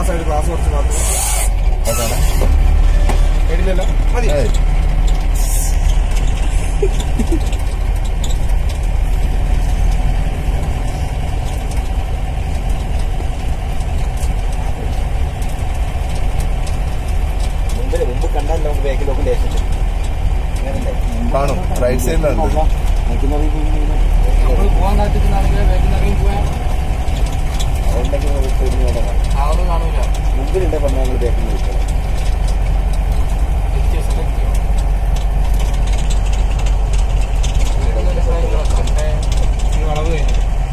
Side glass കുറച്ച് മാത്രം അതാണ് കേട്ടില്ലല്ലോ മതി ഏയ്. മുമ്പില് മുമ്പ് കണ്ടല്ലോ ബാക്കിലോട്ട് ലേശം അങ്ങനല്ലേ കാണും റൈറ്റ് സൈഡിലുണ്ട് നമ്മള് പോകാൻ കാത്തിട്ടുണ്ടെങ്കിൽ വേഗം ഇറങ്ങി പോയാൽ അതുണ്ടെങ്കിൽ നമുക്ക് തിരിഞ്ഞ് നോക്കാം അതൊന്നും കാണൂല മുമ്പിലുണ്ട് പറഞ്ഞാൽ നമ്മൾ ബാക്കിൽ വിളിക്കണം സെലക്ട് ചെയ്യോ സെലക്ട് ചെയ്യോ ഈ വളവ് കഴിഞ്ഞു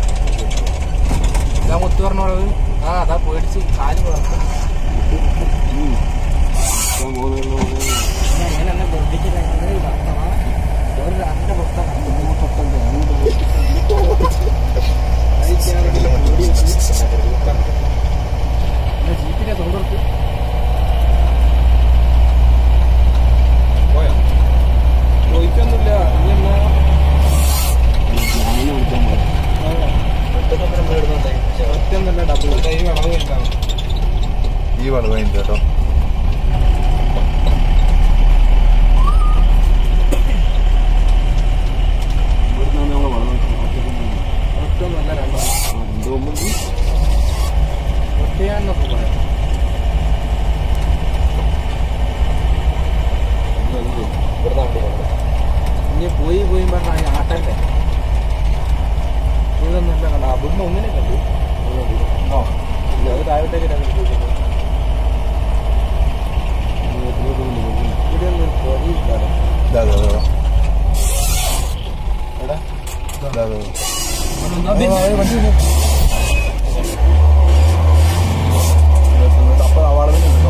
ഇതാ മുത്ത് പറഞ്ഞ വളവ് ആ അതാ പേടിച്ച് കാല് വളർത്തും അങ്ങനെ എന്നെ വെറുപ്പിച്ചില്ല ഒരു രണ്ട് പുസ്തകം ജീപ്പിന്റെ തൊണ്ടർത്ത് പോയോ ചോദിക്കൊന്നുമില്ല ഇനി എന്നാ ഒറ്റക്കൊക്കെ നമ്മൾ ഇടുന്നുണ്ടായി ഒറ്റൊന്നല്ല ഡബിൾ ഈ വളവ് കഴിഞ്ഞാണ് ഈ വളവ് കഴിഞ്ഞിട്ട് കേട്ടോ ഒറ്റൊന്നല്ല രണ്ടോ ഒറ്റയാന്നൊക്കെ പറയാം ഇവിടുന്ന് വണ്ടി കൊണ്ടു ഇനി പോയി പോയി പറഞ്ഞ ആട്ടല്ലേ ഇതൊന്നല്ല കണ്ട അവിടുന്ന് ഒന്നിനെ കണ്ടു ഓ ഇല്ല അത് താഴോട്ടേക്ക് രണ്ട് ചോദിക്കുന്നു ഇവിടെ ഒന്നും പൊറിയില്ല ഇതാ, ഇതാ, ഇതാ. എടാ. ഇതാ, ഇതാ, ഇതാ. ആ, ആ, വണ്ടി വന്നു. അപ്പൊ ആ വളവിന് ഉണ്ടോ?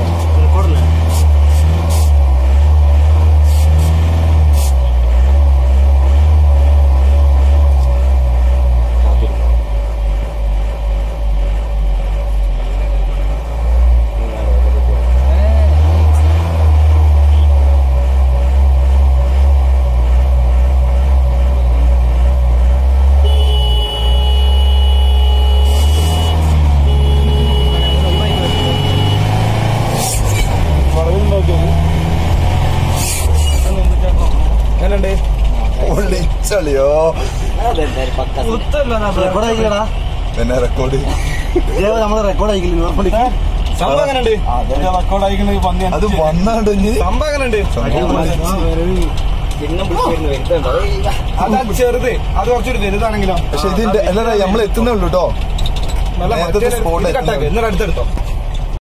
വളവിന് നോക്കിയത് എങ്ങനെയുണ്ട് പൊള്ളിച്ചളിയോ അതെന്തായാലും പക്ക പിന്നെ റെക്കോർഡ് നമ്മള് റെക്കോർഡ് ആയിക്കില്ല സംഭവം എങ്ങനെയുണ്ട് റെക്കോർഡ് അയക്കുന്നത് പന്നി അത് വന്നാണ്ട് ഇനി സംഭവം എങ്ങനെയുണ്ട് പിന്നെ വിളിച്ചിരുന്നു വരുത്തുണ്ടോ അതാ ചെറുത് അത് കുറച്ചൊരു വലുതാണെങ്കിലോ പക്ഷെ ഇതിന്റെ അല്ല നമ്മൾ എത്തുന്നേ ഉള്ളൂ കേട്ടോ നല്ല നേരത്തെ മറ്റേ spot ഇത് കട്ടാക്ക് എന്നിട്ട് അടുത്തെടുത്തോ